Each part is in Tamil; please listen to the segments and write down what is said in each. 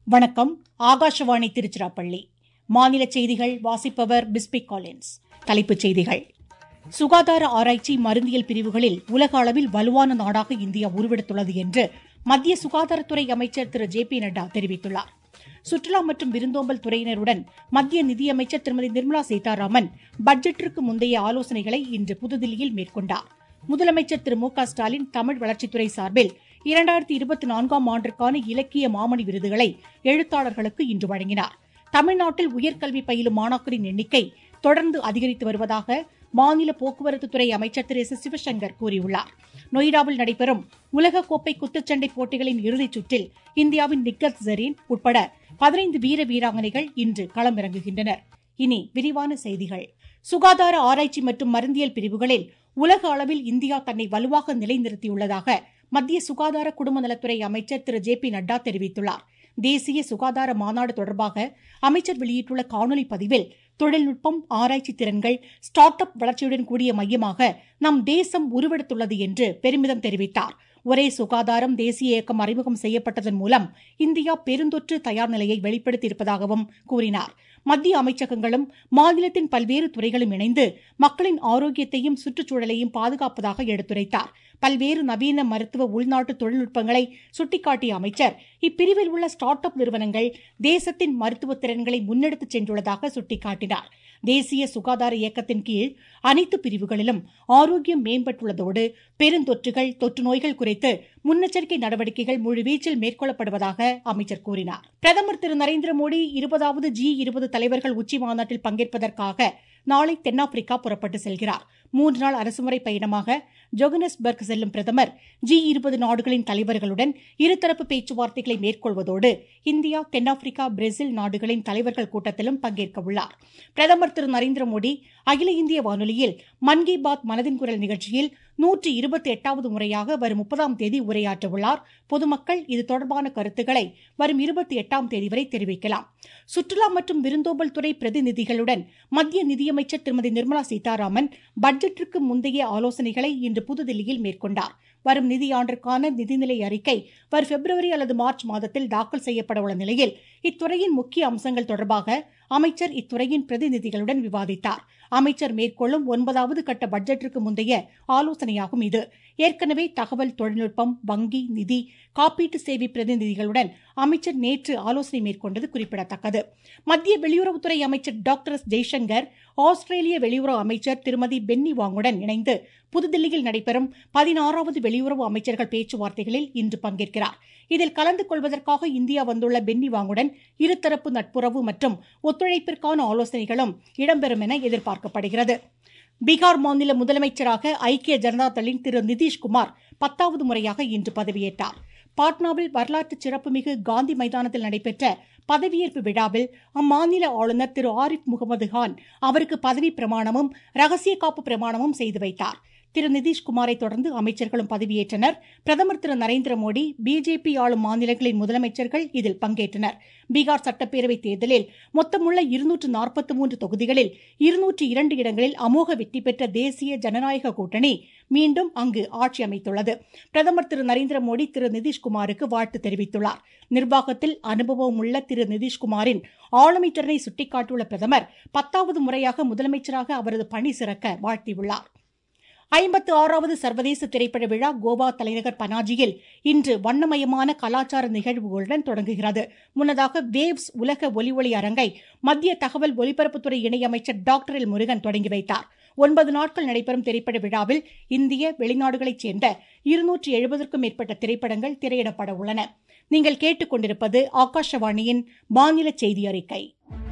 வணக்கம் ஆகாஷவாணி திருச்சிராப்பள்ளி மாநில செய்திகள் வாசிப்பவர் பிஸ்பி காலின்ஸ் தலைப்புச் செய்திகள் சுகாதார ஆராய்ச்சி மருந்தியல் பிரிவுகளில் உலக அளவில் வலுவான நாடாக இந்தியா உருவெடுத்துள்ளது என்று மத்திய சுகாதாரத்துறை அமைச்சர் திரு ஜே பி நட்டா தெரிவித்துள்ளார் சுற்றுலா மற்றும் விருந்தோம்பல் துறையினருடன் மத்திய நிதியமைச்சர் திருமதி நிர்மலா சீதாராமன் பட்ஜெட்டிற்கு முந்தைய ஆலோசனைகளை இன்று புதுதில்லியில் மேற்கொண்டார் முதலமைச்சர் திரு மு க ஸ்டாலின் தமிழ் வளர்ச்சித்துறை சார்பில் இரண்டாயிரத்தி இருபத்தி நான்காம் ஆண்டிற்கான இலக்கிய மாமணி விருதுகளை எழுத்தாளர்களுக்கு இன்று வழங்கினார் தமிழ்நாட்டில் உயர்கல்வி பயிலும் மாணாக்கரின் எண்ணிக்கை தொடர்ந்து அதிகரித்து வருவதாக மாநில போக்குவரத்துத்துறை அமைச்சர் திரு எஸ் சிவசங்கர் கூறியுள்ளார் நொய்டாவில் நடைபெறும் உலகக்கோப்பை குத்துச்சண்டை போட்டிகளின் இறுதிச் சுற்றில் இந்தியாவின் நிக்கத் ஜரீன் உட்பட பதினைந்து வீர வீராங்கனைகள் இன்று களமிறங்குகின்றனர் இனி விரிவான செய்திகள் சுகாதார ஆராய்ச்சி மற்றும் மருந்தியல் பிரிவுகளில் உலக அளவில் இந்தியா தன்னை வலுவாக நிலைநிறுத்தியுள்ளதாக மத்திய சுகாதார குடும்ப நலத்துறை அமைச்சர் திரு ஜே பி நட்டா தெரிவித்துள்ளார் தேசிய சுகாதார மாநாடு தொடர்பாக அமைச்சர் வெளியிட்டுள்ள காணொலி பதிவில் தொழில்நுட்பம் ஆராய்ச்சி திறன்கள் ஸ்டார்ட் அப் வளர்ச்சியுடன் கூடிய மையமாக நம் தேசம் உருவெடுத்துள்ளது என்று பெருமிதம் தெரிவித்தார் ஒரே சுகாதாரம் தேசிய இயக்கம் அறிமுகம் செய்யப்பட்டதன் மூலம் இந்தியா பெருந்தொற்று தயார் நிலையை வெளிப்படுத்தியிருப்பதாகவும் கூறினார் மத்திய அமைச்சகங்களும் மாநிலத்தின் பல்வேறு துறைகளும் இணைந்து மக்களின் ஆரோக்கியத்தையும் சுற்றுச்சூழலையும் பாதுகாப்பதாக எடுத்துரைத்தார் பல்வேறு நவீன மருத்துவ உள்நாட்டு தொழில்நுட்பங்களை சுட்டிக்காட்டிய அமைச்சர் இப்பிரிவில் உள்ள ஸ்டார்ட் அப் நிறுவனங்கள் தேசத்தின் மருத்துவ திறன்களை முன்னெடுத்துச் சென்றுள்ளதாக சுட்டிக்காட்டினார் தேசிய சுகாதார இயக்கத்தின் கீழ் அனைத்து பிரிவுகளிலும் ஆரோக்கியம் மேம்பட்டுள்ளதோடு பெருந்தொற்றுகள் தொற்று நோய்கள் குறித்து முன்னெச்சரிக்கை நடவடிக்கைகள் முழுவீச்சில் மேற்கொள்ளப்படுவதாக அமைச்சர் கூறினார் பிரதமர் திரு நரேந்திர மோடி இருபதாவது ஜி இருபது தலைவர்கள் உச்சி மாநாட்டில் பங்கேற்பதற்காக நாளை தென்னாப்பிரிக்கா புறப்பட்டு செல்கிறார் மூன்று நாள் அரசுமுறை பயணமாக ஜோகனஸ்பர்க் செல்லும் பிரதமர் ஜி இருபது நாடுகளின் தலைவர்களுடன் இருதரப்பு பேச்சுவார்த்தைகளை மேற்கொள்வதோடு இந்தியா தென்னாப்பிரிக்கா பிரேசில் நாடுகளின் தலைவர்கள் கூட்டத்திலும் பங்கேற்க உள்ளார் பிரதமர் திரு நரேந்திர மோடி அகில இந்திய வானொலியில் மன் கி பாத் மனதின் குரல் நிகழ்ச்சியில் நூற்றி இருபத்தி எட்டாவது முறையாக வரும் முப்பதாம் தேதி உரையாற்ற உள்ளார் பொதுமக்கள் இது தொடர்பான கருத்துக்களை வரும் இருபத்தி எட்டாம் தேதி வரை தெரிவிக்கலாம் சுற்றுலா மற்றும் விருந்தோம்பல் துறை பிரதிநிதிகளுடன் மத்திய நிதியமைச்சர் திருமதி நிர்மலா சீதாராமன் பட்ஜெட்டிற்கு முந்தைய ஆலோசனைகளை இன்று புதுதில்லியில் மேற்கொண்டார் வரும் நிதியாண்டிற்கான நிதிநிலை அறிக்கை வரும் பிப்ரவரி அல்லது மார்ச் மாதத்தில் தாக்கல் செய்யப்பட உள்ள நிலையில் இத்துறையின் முக்கிய அம்சங்கள் தொடர்பாக அமைச்சர் இத்துறையின் பிரதிநிதிகளுடன் விவாதித்தார் அமைச்சர் மேற்கொள்ளும் ஒன்பதாவது கட்ட பட்ஜெட்டிற்கு முந்தைய ஆலோசனையாகும் இது ஏற்கனவே தகவல் தொழில்நுட்பம் வங்கி நிதி காப்பீட்டு சேவை பிரதிநிதிகளுடன் அமைச்சர் நேற்று ஆலோசனை மேற்கொண்டது குறிப்பிடத்தக்கது மத்திய வெளியுறவுத்துறை அமைச்சர் டாக்டர் எஸ் ஜெய்சங்கர் ஆஸ்திரேலிய வெளியுறவு அமைச்சர் திருமதி பென்னி வாங்குடன் இணைந்து புதுதில்லியில் நடைபெறும் பதினாறாவது வெளியுறவு அமைச்சர்கள் பேச்சுவார்த்தைகளில் இன்று பங்கேற்கிறார் இதில் கலந்து கொள்வதற்காக இந்தியா வந்துள்ள பென்னி வாங்குடன் இருதரப்பு நட்புறவு மற்றும் ஒத்துழைப்பிற்கான ஆலோசனைகளும் இடம்பெறும் என எதிர்பார்க்கப்படுகிறது பீகார் மாநில முதலமைச்சராக ஐக்கிய ஜனதா தளின் திரு நிதிஷ்குமார் பத்தாவது முறையாக இன்று பதவியேற்றார் பாட்னாவில் வரலாற்று சிறப்புமிகு காந்தி மைதானத்தில் நடைபெற்ற பதவியேற்பு விழாவில் அம்மாநில ஆளுநர் திரு ஆரிஃப் முகமது கான் அவருக்கு பதவி பிரமாணமும் ரகசிய காப்பு பிரமாணமும் செய்து வைத்தார் திரு நிதிஷ்குமாரை தொடர்ந்து அமைச்சர்களும் பதவியேற்றனர் பிரதமர் திரு நரேந்திர மோடி பிஜேபி ஆளும் மாநிலங்களின் முதலமைச்சர்கள் இதில் பங்கேற்றனர் பீகார் சட்டப்பேரவை தேர்தலில் மொத்தமுள்ள இருநூற்று நாற்பத்தி மூன்று தொகுதிகளில் இருநூற்று இரண்டு இடங்களில் அமோக வெற்றி பெற்ற தேசிய ஜனநாயக கூட்டணி மீண்டும் அங்கு ஆட்சி அமைத்துள்ளது பிரதமர் திரு நரேந்திர மோடி திரு நிதிஷ்குமாருக்கு வாழ்த்து தெரிவித்துள்ளார் நிர்வாகத்தில் அனுபவம் உள்ள திரு நிதிஷ்குமாரின் ஆளுமை திறனை சுட்டிக்காட்டியுள்ள பிரதமர் பத்தாவது முறையாக முதலமைச்சராக அவரது பணி சிறக்க வாழ்த்தியுள்ளார் ஐம்பத்து ஆறாவது சர்வதேச திரைப்பட விழா கோவா தலைநகர் பனாஜியில் இன்று வண்ணமயமான கலாச்சார நிகழ்வுகளுடன் தொடங்குகிறது முன்னதாக வேவ்ஸ் உலக ஒலி ஒளி அரங்கை மத்திய தகவல் ஒலிபரப்புத்துறை இணையமைச்சர் டாக்டர் எல் முருகன் தொடங்கி வைத்தார் ஒன்பது நாட்கள் நடைபெறும் திரைப்பட விழாவில் இந்திய வெளிநாடுகளைச் சேர்ந்த இருநூற்றி எழுபதற்கும் மேற்பட்ட திரைப்படங்கள் திரையிடப்பட உள்ளன நீங்கள் கேட்டுக்கொண்டிருப்பது ஆகாஷவாணியின் மாநில செய்தி அறிக்கை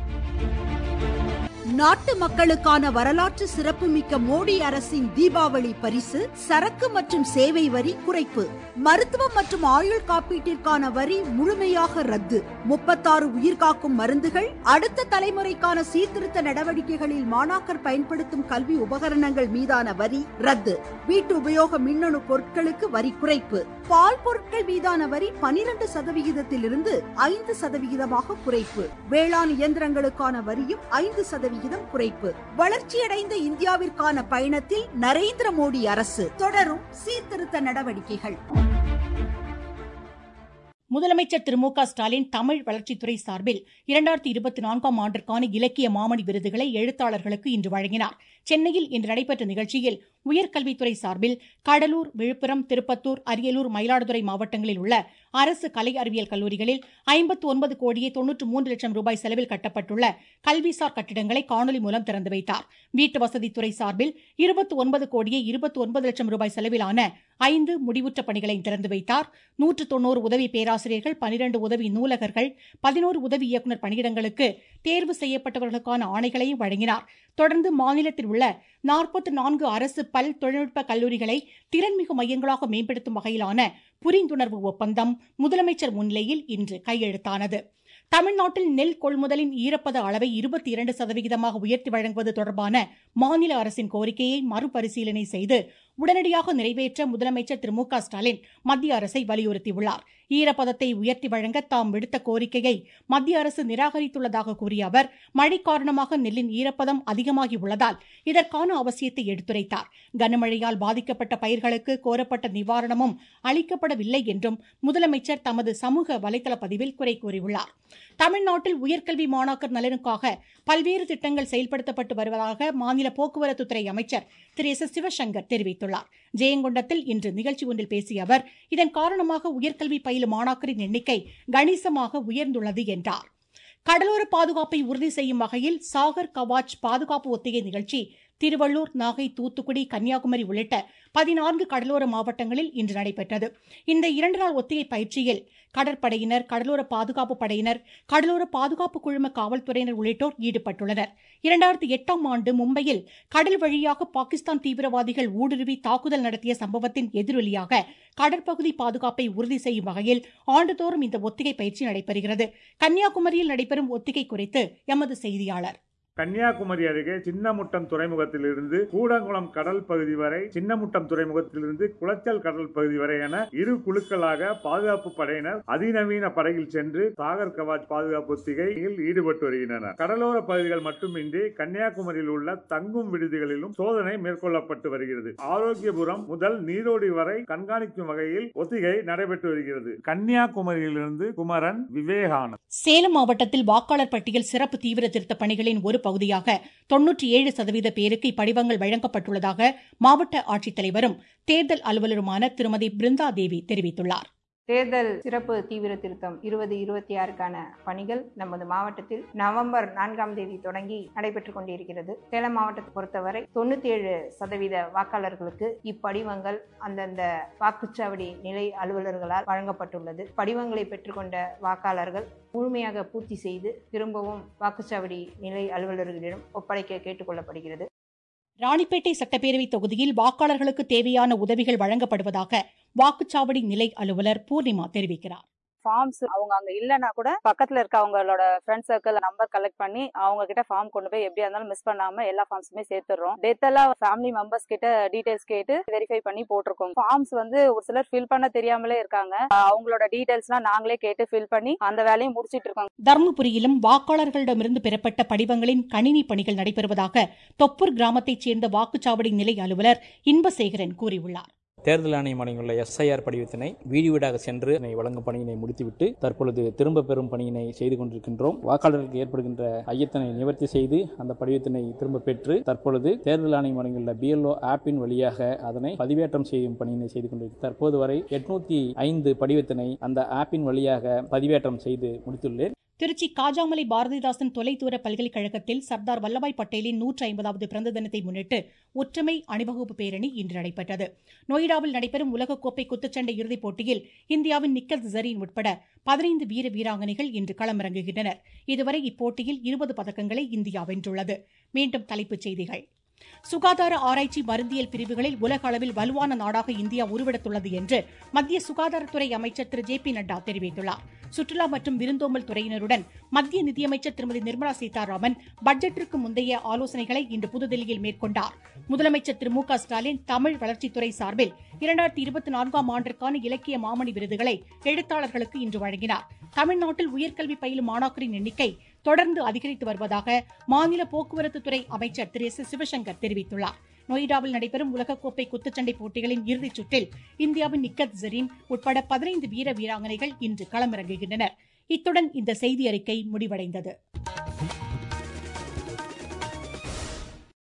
நாட்டு மக்களுக்கான வரலாற்று சிறப்புமிக்க மோடி அரசின் தீபாவளி பரிசு சரக்கு மற்றும் சேவை வரி குறைப்பு மருத்துவம் மற்றும் ஆயுள் காப்பீட்டிற்கான வரி முழுமையாக ரத்து முப்பத்தாறு உயிர்காக்கும் மருந்துகள் அடுத்த தலைமுறைக்கான சீர்திருத்த நடவடிக்கைகளில் மாணாக்கர் பயன்படுத்தும் கல்வி உபகரணங்கள் மீதான வரி ரத்து வீட்டு உபயோக மின்னணு பொருட்களுக்கு வரி குறைப்பு பால் பொருட்கள் மீதான வரி பனிரெண்டு சதவிகிதத்திலிருந்து ஐந்து சதவிகிதமாக குறைப்பு வேளாண் இயந்திரங்களுக்கான வரியும் ஐந்து சதவிகிதம் குறைப்பு வளர்ச்சியடைந்த இந்தியாவிற்கான பயணத்தில் நரேந்திர மோடி அரசு தொடரும் சீர்திருத்த நடவடிக்கைகள் முதலமைச்சர் திரு மு க ஸ்டாலின் தமிழ் வளர்ச்சித்துறை சார்பில் இரண்டாயிரத்தி இருபத்தி நான்காம் ஆண்டிற்கான இலக்கிய மாமணி விருதுகளை எழுத்தாளர்களுக்கு இன்று வழங்கினார் சென்னையில் இன்று நடைபெற்ற நிகழ்ச்சியில் உயர்கல்வித்துறை சார்பில் கடலூர் விழுப்புரம் திருப்பத்தூர் அரியலூர் மயிலாடுதுறை மாவட்டங்களில் உள்ள அரசு கலை அறிவியல் கல்லூரிகளில் ஐம்பத்து ஒன்பது கோடியே தொன்னூற்று மூன்று லட்சம் ரூபாய் செலவில் கட்டப்பட்டுள்ள கல்விசார் கட்டிடங்களை காணொலி மூலம் திறந்து வைத்தார் வீட்டு வசதித்துறை சார்பில் இருபத்தி ஒன்பது கோடியே இருபத்தி ஒன்பது லட்சம் ரூபாய் செலவிலான ஐந்து முடிவுற்ற பணிகளை திறந்து வைத்தார் நூற்று தொன்னூறு உதவி பேராசிரியர்கள் பனிரண்டு உதவி நூலகர்கள் பதினோரு உதவி இயக்குநர் பணியிடங்களுக்கு தேர்வு செய்யப்பட்டவர்களுக்கான ஆணைகளையும் வழங்கினார் தொடர்ந்து மாநிலத்தில் உள்ள நாற்பத்தி நான்கு அரசு பல் தொழில்நுட்ப கல்லூரிகளை திறன்மிகு மையங்களாக மேம்படுத்தும் வகையிலான புரிந்துணர்வு ஒப்பந்தம் முதலமைச்சர் முன்னிலையில் இன்று கையெழுத்தானது தமிழ்நாட்டில் நெல் கொள்முதலின் ஈரப்பத அளவை இருபத்தி இரண்டு சதவிகிதமாக உயர்த்தி வழங்குவது தொடர்பான மாநில அரசின் கோரிக்கையை மறுபரிசீலனை செய்து உடனடியாக நிறைவேற்ற முதலமைச்சர் திரு மு க ஸ்டாலின் மத்திய அரசை வலியுறுத்தியுள்ளார் ஈரப்பதத்தை உயர்த்தி வழங்க தாம் விடுத்த கோரிக்கையை மத்திய அரசு நிராகரித்துள்ளதாக கூறிய அவர் மழை காரணமாக நெல்லின் ஈரப்பதம் அதிகமாகி உள்ளதால் இதற்கான அவசியத்தை எடுத்துரைத்தார் கனமழையால் பாதிக்கப்பட்ட பயிர்களுக்கு கோரப்பட்ட நிவாரணமும் அளிக்கப்படவில்லை என்றும் முதலமைச்சர் தமது சமூக வலைதள பதிவில் குறை கூறியுள்ளார் தமிழ்நாட்டில் உயர்கல்வி மாணாக்கர் நலனுக்காக பல்வேறு திட்டங்கள் செயல்படுத்தப்பட்டு வருவதாக மாநில போக்குவரத்துத்துறை அமைச்சர் திரு எஸ் எஸ் சிவசங்கர் தெரிவித்துள்ளார் ஜெயங்கொண்டத்தில் இன்று நிகழ்ச்சி ஒன்றில் பேசிய அவர் இதன் காரணமாக உயர்கல்வி பயிலும் மாணாக்கரின் எண்ணிக்கை கணிசமாக உயர்ந்துள்ளது என்றார் கடலோர பாதுகாப்பை உறுதி செய்யும் வகையில் சாகர் கவாச் பாதுகாப்பு ஒத்திகை நிகழ்ச்சி திருவள்ளூர் நாகை தூத்துக்குடி கன்னியாகுமரி உள்ளிட்ட பதினான்கு கடலோர மாவட்டங்களில் இன்று நடைபெற்றது இந்த இரண்டு நாள் ஒத்திகை பயிற்சியில் கடற்படையினர் கடலோர பாதுகாப்பு படையினர் கடலோர பாதுகாப்பு குழும காவல்துறையினர் உள்ளிட்டோர் ஈடுபட்டுள்ளனர் இரண்டாயிரத்தி எட்டாம் ஆண்டு மும்பையில் கடல் வழியாக பாகிஸ்தான் தீவிரவாதிகள் ஊடுருவி தாக்குதல் நடத்திய சம்பவத்தின் எதிரொலியாக கடற்பகுதி பாதுகாப்பை உறுதி செய்யும் வகையில் ஆண்டுதோறும் இந்த ஒத்திகை பயிற்சி நடைபெறுகிறது கன்னியாகுமரியில் நடைபெறும் ஒத்திகை குறித்து எமது செய்தியாளர் கன்னியாகுமரி அருகே சின்னமுட்டம் துறைமுகத்திலிருந்து கூடங்குளம் கடல் பகுதி வரை சின்னமுட்டம் துறைமுகத்திலிருந்து குளச்சல் கடல் பகுதி வரை என இரு குழுக்களாக பாதுகாப்பு படையினர் அதிநவீன படகில் சென்று சாகர் கவாஜ் பாதுகாப்பு ஒத்திகையில் ஈடுபட்டு வருகின்றனர் கடலோர பகுதிகள் மட்டுமின்றி கன்னியாகுமரியில் உள்ள தங்கும் விடுதிகளிலும் சோதனை மேற்கொள்ளப்பட்டு வருகிறது ஆரோக்கியபுரம் முதல் நீரோடி வரை கண்காணிக்கும் வகையில் ஒத்திகை நடைபெற்று வருகிறது கன்னியாகுமரியிலிருந்து குமரன் விவேகானந்த் சேலம் மாவட்டத்தில் வாக்காளர் பட்டியல் சிறப்பு தீவிர திருத்த பணிகளின் ஒரு பகுதியாக தொன்னூற்றி ஏழு சதவீத பேருக்கு இப்படிவங்கள் வழங்கப்பட்டுள்ளதாக மாவட்ட ஆட்சித்தலைவரும் தேர்தல் அலுவலருமான திருமதி பிருந்தா தேவி தெரிவித்துள்ளார் தேர்தல் சிறப்பு தீவிர திருத்தம் இருபது இருபத்தி ஆறுக்கான பணிகள் நமது மாவட்டத்தில் நவம்பர் நான்காம் தேதி தொடங்கி நடைபெற்றுக் கொண்டிருக்கிறது சேலம் மாவட்டத்தை பொறுத்தவரை தொண்ணூத்தி ஏழு சதவீத வாக்காளர்களுக்கு இப்படிவங்கள் அந்தந்த வாக்குச்சாவடி நிலை அலுவலர்களால் வழங்கப்பட்டுள்ளது படிவங்களை பெற்றுக்கொண்ட வாக்காளர்கள் முழுமையாக பூர்த்தி செய்து திரும்பவும் வாக்குச்சாவடி நிலை அலுவலர்களிடம் ஒப்படைக்க கேட்டுக்கொள்ளப்படுகிறது ராணிப்பேட்டை சட்டப்பேரவை தொகுதியில் வாக்காளர்களுக்கு தேவையான உதவிகள் வழங்கப்படுவதாக வாக்குச்சாவடி நிலை அலுவலர் பூர்ணிமா தெரிவிக்கிறார் ஃபார்ம்ஸ் அவங்க அங்க இல்லைன்னா கூட பக்கத்துல இருக்க அவங்களோட ஃப்ரெண்ட் சர்க்கிள் நம்பர் கலெக்ட் பண்ணி அவங்க கிட்ட ஃபார்ம் கொண்டு போய் எப்படியா இருந்தாலும் மிஸ் பண்ணாம எல்லா ஃபார்ம்ஸுமே சேர்த்துறோம் டெத் எல்லாம் ஃபேமிலி மெம்பர்ஸ் கிட்ட டீடைல்ஸ் கேட்டு வெரிஃபை பண்ணி போட்டிருக்கோம் ஃபார்ம்ஸ் வந்து ஒரு சிலர் ஃபில் பண்ண தெரியாமலே இருக்காங்க அவங்களோட டீடைல்ஸ்லாம் நாங்களே கேட்டு ஃபில் பண்ணி அந்த வேலையை முடிச்சிட்டு இருக்கோம் தருமபுரியிலும் வாக்காளர்களிடமிருந்து பெறப்பட்ட படிவங்களின் கணினி பணிகள் நடைபெறுவதாக தொப்பூர் கிராமத்தைச் சேர்ந்த வாக்குச்சாவடி நிலை அலுவலர் இன்பசேகரன் கூறியுள்ளார் தேர்தல் ஆணையம் வழங்கியுள்ள எஸ்ஐஆர் படிவத்தினை வீடு வீடாக சென்று வழங்கும் பணியினை முடித்துவிட்டு தற்பொழுது திரும்ப பெறும் பணியினை செய்து கொண்டிருக்கின்றோம் வாக்காளர்களுக்கு ஏற்படுகின்ற ஐயத்தினை நிவர்த்தி செய்து அந்த படிவத்தினை திரும்ப பெற்று தற்பொழுது தேர்தல் ஆணையம் வழங்கியுள்ள பிஎல்ஓ ஆப்பின் வழியாக அதனை பதிவேற்றம் செய்யும் பணியினை செய்து கொண்டிருக்கிறோம் தற்போது வரை எட்நூத்தி ஐந்து படிவத்தினை அந்த ஆப்பின் வழியாக பதிவேற்றம் செய்து முடித்துள்ளேன் திருச்சி காஜாமலை பாரதிதாசன் தொலைதூர பல்கலைக்கழகத்தில் சர்தார் வல்லபாய் பட்டேலின் நூற்றி ஐம்பதாவது பிறந்த தினத்தை முன்னிட்டு ஒற்றுமை அணிவகுப்பு பேரணி இன்று நடைபெற்றது நொய்டாவில் நடைபெறும் உலகக்கோப்பை குத்துச்சண்டை இறுதிப் போட்டியில் இந்தியாவின் நிக்கல் ஜரீன் உட்பட பதினைந்து வீர வீராங்கனைகள் இன்று களமிறங்குகின்றனர் இதுவரை இப்போட்டியில் இருபது பதக்கங்களை இந்தியா வென்றுள்ளது மீண்டும் தலைப்புச் செய்திகள் சுகாதார ஆராய்ச்சி மருந்தியல் பிரிவுகளில் உலக அளவில் வலுவான நாடாக இந்தியா உருவெடுத்துள்ளது என்று மத்திய சுகாதாரத்துறை அமைச்சர் திரு ஜே பி நட்டா தெரிவித்துள்ளார் சுற்றுலா மற்றும் விருந்தோம்பல் துறையினருடன் மத்திய நிதியமைச்சர் திருமதி நிர்மலா சீதாராமன் பட்ஜெட்டிற்கு முந்தைய ஆலோசனைகளை இன்று புதுதில்லியில் மேற்கொண்டார் முதலமைச்சர் திரு மு க ஸ்டாலின் தமிழ் வளர்ச்சித்துறை சார்பில் இரண்டாயிரத்தி இருபத்தி நான்காம் ஆண்டிற்கான இலக்கிய மாமணி விருதுகளை எழுத்தாளர்களுக்கு இன்று வழங்கினார் தமிழ்நாட்டில் உயர்கல்வி பயிலும் மாணாக்கரின் எண்ணிக்கை தொடர்ந்து அதிகரித்து வருவதாக மாநில போக்குவரத்துத்துறை அமைச்சர் திரு எஸ் சிவசங்கர் தெரிவித்துள்ளார் நொய்டாவில் நடைபெறும் உலகக்கோப்பை குத்துச்சண்டை போட்டிகளின் இறுதிச் சுற்றில் இந்தியாவின் நிக்கத் ஜரீன் உட்பட பதினைந்து வீர வீராங்கனைகள் இன்று களமிறங்குகின்றனர் இத்துடன் இந்த செய்தி அறிக்கை முடிவடைந்தது